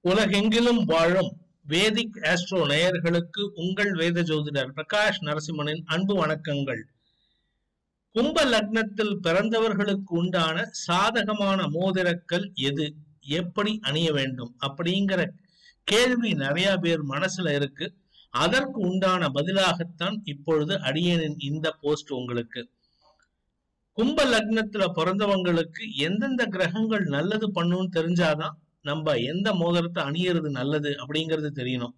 உலகெங்கிலும் வாழும் வேதிக் ஆஸ்ட்ரோ நேயர்களுக்கு உங்கள் வேத ஜோதிடர் பிரகாஷ் நரசிம்மனின் அன்பு வணக்கங்கள் கும்ப லக்னத்தில் பிறந்தவர்களுக்கு உண்டான சாதகமான மோதிரக்கல் எது எப்படி அணிய வேண்டும் அப்படிங்கிற கேள்வி நிறைய பேர் மனசுல இருக்கு அதற்கு உண்டான பதிலாகத்தான் இப்பொழுது அடியனின் இந்த போஸ்ட் உங்களுக்கு கும்ப லக்னத்துல பிறந்தவங்களுக்கு எந்தெந்த கிரகங்கள் நல்லது பண்ணுன்னு தெரிஞ்சாதான் நம்ம எந்த மோதிரத்தை அணியறது நல்லது அப்படிங்கிறது தெரியணும்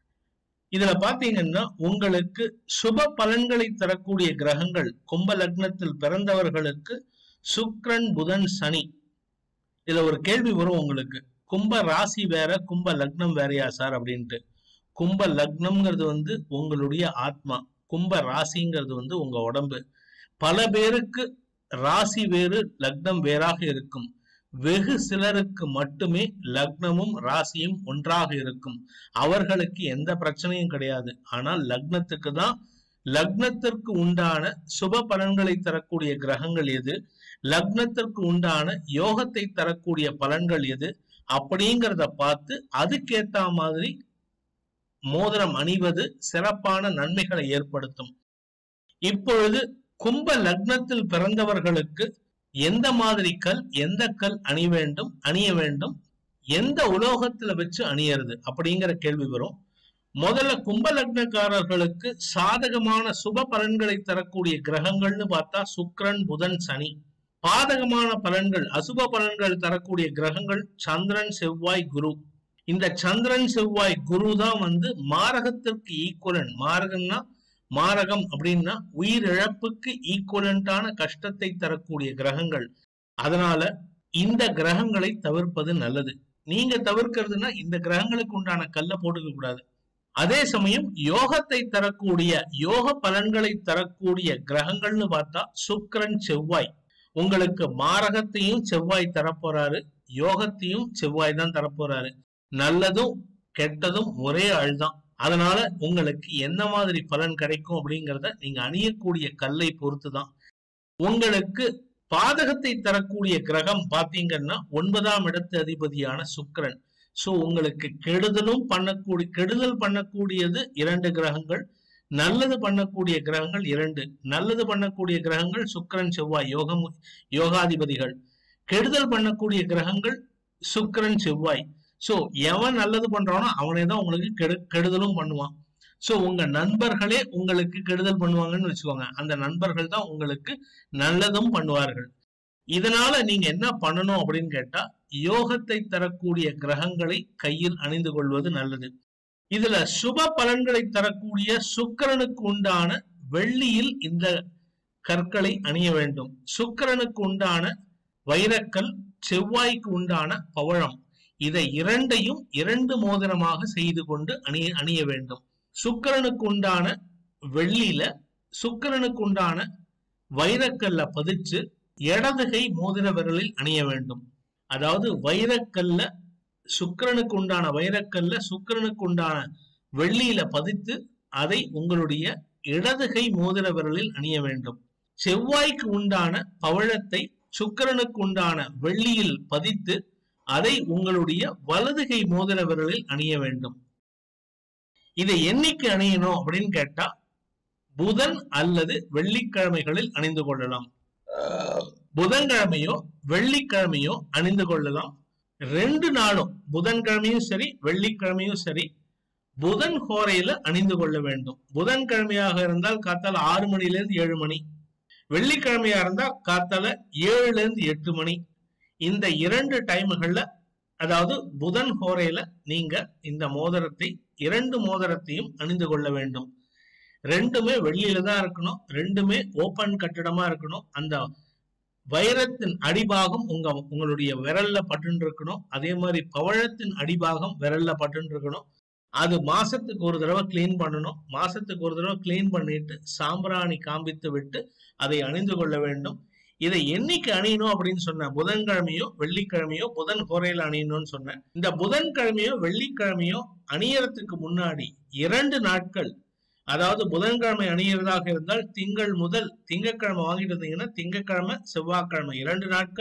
இதுல பாத்தீங்கன்னா உங்களுக்கு சுப பலன்களை தரக்கூடிய கிரகங்கள் கும்ப லக்னத்தில் பிறந்தவர்களுக்கு சுக்ரன் புதன் சனி இதுல ஒரு கேள்வி வரும் உங்களுக்கு கும்ப ராசி வேற கும்ப லக்னம் வேறையா சார் அப்படின்ட்டு கும்ப லக்னம்ங்கிறது வந்து உங்களுடைய ஆத்மா கும்ப ராசிங்கிறது வந்து உங்க உடம்பு பல பேருக்கு ராசி வேறு லக்னம் வேறாக இருக்கும் வெகு சிலருக்கு மட்டுமே லக்னமும் ராசியும் ஒன்றாக இருக்கும் அவர்களுக்கு எந்த பிரச்சனையும் கிடையாது ஆனால் லக்னத்துக்கு தான் லக்னத்திற்கு உண்டான சுப பலன்களை தரக்கூடிய கிரகங்கள் எது லக்னத்திற்கு உண்டான யோகத்தை தரக்கூடிய பலன்கள் எது அப்படிங்கிறத பார்த்து அதுக்கேத்த மாதிரி மோதிரம் அணிவது சிறப்பான நன்மைகளை ஏற்படுத்தும் இப்பொழுது கும்ப லக்னத்தில் பிறந்தவர்களுக்கு எந்த மாதிரி கல் எந்த கல் அணி வேண்டும் அணிய வேண்டும் எந்த உலோகத்துல வச்சு அணியறது அப்படிங்கிற கேள்வி வரும் முதல்ல கும்ப லக்னக்காரர்களுக்கு சாதகமான சுப பலன்களை தரக்கூடிய கிரகங்கள்னு பார்த்தா சுக்ரன் புதன் சனி பாதகமான பலன்கள் அசுப பலன்கள் தரக்கூடிய கிரகங்கள் சந்திரன் செவ்வாய் குரு இந்த சந்திரன் செவ்வாய் குரு தான் வந்து மாரகத்திற்கு ஈக்குவலன் மாரகம்னா மாரகம் அப்படின்னா உயிரிழப்புக்கு ஈக்குவலண்டான கஷ்டத்தை தரக்கூடிய கிரகங்கள் அதனால இந்த கிரகங்களை தவிர்ப்பது நல்லது நீங்க தவிர்க்கிறதுனா இந்த கிரகங்களுக்கு உண்டான கல்ல போட்டுக்க கூடாது அதே சமயம் யோகத்தை தரக்கூடிய யோக பலன்களை தரக்கூடிய கிரகங்கள்னு பார்த்தா சுக்கரன் செவ்வாய் உங்களுக்கு மாரகத்தையும் செவ்வாய் தரப்போறாரு யோகத்தையும் செவ்வாய் தான் தரப்போறாரு நல்லதும் கெட்டதும் ஒரே ஆள் தான் அதனால உங்களுக்கு என்ன மாதிரி பலன் கிடைக்கும் அப்படிங்கிறத நீங்க அணியக்கூடிய கல்லை பொறுத்து தான் உங்களுக்கு பாதகத்தை தரக்கூடிய கிரகம் பாத்தீங்கன்னா ஒன்பதாம் இடத்து அதிபதியான சுக்கரன் சோ உங்களுக்கு கெடுதலும் பண்ணக்கூடிய கெடுதல் பண்ணக்கூடியது இரண்டு கிரகங்கள் நல்லது பண்ணக்கூடிய கிரகங்கள் இரண்டு நல்லது பண்ணக்கூடிய கிரகங்கள் சுக்கரன் செவ்வாய் யோகம் யோகாதிபதிகள் கெடுதல் பண்ணக்கூடிய கிரகங்கள் சுக்கரன் செவ்வாய் சோ எவன் நல்லது பண்றானோ அவனே தான் உங்களுக்கு கெடு கெடுதலும் பண்ணுவான் சோ உங்க நண்பர்களே உங்களுக்கு கெடுதல் பண்ணுவாங்கன்னு வச்சுக்கோங்க அந்த நண்பர்கள் தான் உங்களுக்கு நல்லதும் பண்ணுவார்கள் இதனால நீங்க என்ன பண்ணணும் அப்படின்னு கேட்டா யோகத்தை தரக்கூடிய கிரகங்களை கையில் அணிந்து கொள்வது நல்லது இதுல சுப பலன்களை தரக்கூடிய சுக்கரனுக்கு உண்டான வெள்ளியில் இந்த கற்களை அணிய வேண்டும் சுக்கரனுக்கு உண்டான வைரக்கல் செவ்வாய்க்கு உண்டான பவழம் இதை இரண்டையும் இரண்டு மோதிரமாக செய்து கொண்டு அணிய அணிய வேண்டும் சுக்கரனுக்கு உண்டான வெள்ளியில சுக்கரனுக்கு உண்டான வைரக்கல்ல பதிச்சு இடதுகை மோதிர விரலில் அணிய வேண்டும் அதாவது வைரக்கல்ல சுக்கரனுக்கு உண்டான வைரக்கல்ல சுக்கரனுக்கு உண்டான வெள்ளியில பதித்து அதை உங்களுடைய இடதுகை மோதிர விரலில் அணிய வேண்டும் செவ்வாய்க்கு உண்டான பவழத்தை சுக்கரனுக்கு உண்டான வெள்ளியில் பதித்து அதை உங்களுடைய வலதுகை மோதிர விரலில் அணிய வேண்டும் இதை என்னைக்கு அணியணும் அப்படின்னு கேட்டா புதன் அல்லது வெள்ளிக்கிழமைகளில் அணிந்து கொள்ளலாம் புதன்கிழமையோ வெள்ளிக்கிழமையோ அணிந்து கொள்ளலாம் ரெண்டு நாளும் புதன்கிழமையும் சரி வெள்ளிக்கிழமையும் சரி புதன் ஹோரையில அணிந்து கொள்ள வேண்டும் புதன்கிழமையாக இருந்தால் காத்தால ஆறு மணில இருந்து ஏழு மணி வெள்ளிக்கிழமையா இருந்தா காத்தால ஏழுல இருந்து எட்டு மணி இந்த இரண்டு டைம்கள்ல அதாவது புதன் ஹோரையில நீங்க இந்த மோதிரத்தை இரண்டு மோதிரத்தையும் அணிந்து கொள்ள வேண்டும் ரெண்டுமே வெள்ளியில தான் இருக்கணும் ரெண்டுமே ஓபன் கட்டிடமா இருக்கணும் அந்த வைரத்தின் அடிபாகம் உங்க உங்களுடைய விரல்ல பட்டு இருக்கணும் அதே மாதிரி பவழத்தின் அடிபாகம் விரல்ல பட்டு இருக்கணும் அது மாசத்துக்கு ஒரு தடவை கிளீன் பண்ணணும் மாசத்துக்கு ஒரு தடவை கிளீன் பண்ணிட்டு சாம்பிராணி காண்பித்து விட்டு அதை அணிந்து கொள்ள வேண்டும் இதை என்னைக்கு அணியணும் அப்படின்னு சொன்னேன் புதன்கிழமையோ வெள்ளிக்கிழமையோ புதன் கோரையில அணியணும்னு சொன்னேன் இந்த புதன்கிழமையோ வெள்ளிக்கிழமையோ அணியறதுக்கு முன்னாடி இரண்டு நாட்கள் அதாவது புதன்கிழமை அணியறதாக இருந்தால் திங்கள் முதல் திங்கட்கிழமை வாங்கிட்டு இருந்தீங்கன்னா திங்கட்கிழமை செவ்வாய்க்கிழமை இரண்டு நாட்கள்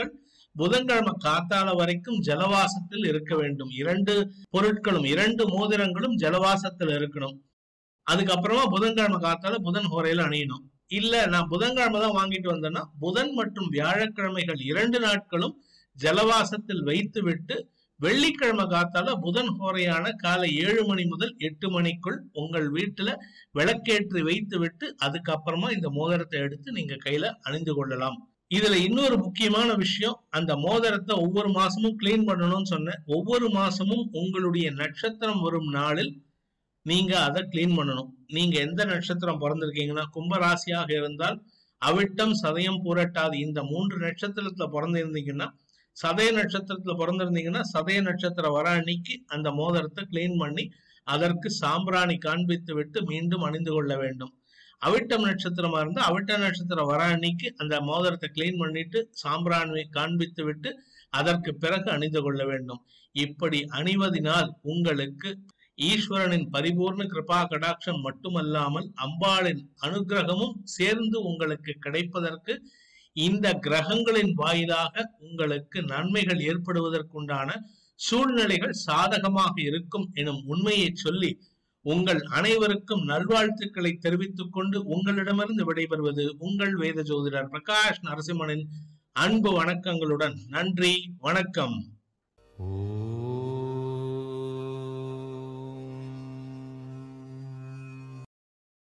புதன்கிழமை காத்தால வரைக்கும் ஜலவாசத்தில் இருக்க வேண்டும் இரண்டு பொருட்களும் இரண்டு மோதிரங்களும் ஜலவாசத்தில் இருக்கணும் அதுக்கப்புறமா புதன்கிழமை காத்தால புதன் ஹோரையில அணியணும் இல்ல நான் புதன்கிழமை தான் வாங்கிட்டு வந்தேன்னா புதன் மற்றும் வியாழக்கிழமைகள் இரண்டு நாட்களும் ஜலவாசத்தில் வைத்து விட்டு வெள்ளிக்கிழமை காத்தால புதன் ஹோரையான காலை ஏழு மணி முதல் எட்டு மணிக்குள் உங்கள் வீட்டுல விளக்கேற்றி வைத்து விட்டு அதுக்கப்புறமா இந்த மோதிரத்தை எடுத்து நீங்க கையில அணிந்து கொள்ளலாம் இதுல இன்னொரு முக்கியமான விஷயம் அந்த மோதிரத்தை ஒவ்வொரு மாசமும் கிளீன் பண்ணணும்னு சொன்னேன் ஒவ்வொரு மாசமும் உங்களுடைய நட்சத்திரம் வரும் நாளில் நீங்க அதை கிளீன் பண்ணணும் நீங்க எந்த நட்சத்திரம் பிறந்திருக்கீங்கன்னா கும்பராசியாக இருந்தால் அவிட்டம் சதயம் பூரட்டாது இந்த மூன்று நட்சத்திரத்துல பிறந்திருந்தீங்கன்னா சதய நட்சத்திரத்துல பிறந்திருந்தீங்கன்னா சதய நட்சத்திரம் வர அன்னைக்கு அந்த மோதிரத்தை கிளீன் பண்ணி அதற்கு சாம்பிராணி காண்பித்து விட்டு மீண்டும் அணிந்து கொள்ள வேண்டும் அவிட்டம் நட்சத்திரமா இருந்தா அவிட்ட நட்சத்திரம் வர அன்னைக்கு அந்த மோதிரத்தை கிளீன் பண்ணிட்டு சாம்பிராணி காண்பித்து விட்டு அதற்கு பிறகு அணிந்து கொள்ள வேண்டும் இப்படி அணிவதினால் உங்களுக்கு ஈஸ்வரனின் பரிபூர்ண கிருபா கடாட்சம் மட்டுமல்லாமல் அம்பாளின் அனுகிரகமும் சேர்ந்து உங்களுக்கு கிடைப்பதற்கு இந்த கிரகங்களின் வாயிலாக உங்களுக்கு நன்மைகள் ஏற்படுவதற்குண்டான சூழ்நிலைகள் சாதகமாக இருக்கும் எனும் உண்மையை சொல்லி உங்கள் அனைவருக்கும் நல்வாழ்த்துக்களை தெரிவித்துக் கொண்டு உங்களிடமிருந்து விடைபெறுவது உங்கள் வேத ஜோதிடர் பிரகாஷ் நரசிம்மனின் அன்பு வணக்கங்களுடன் நன்றி வணக்கம் ஓ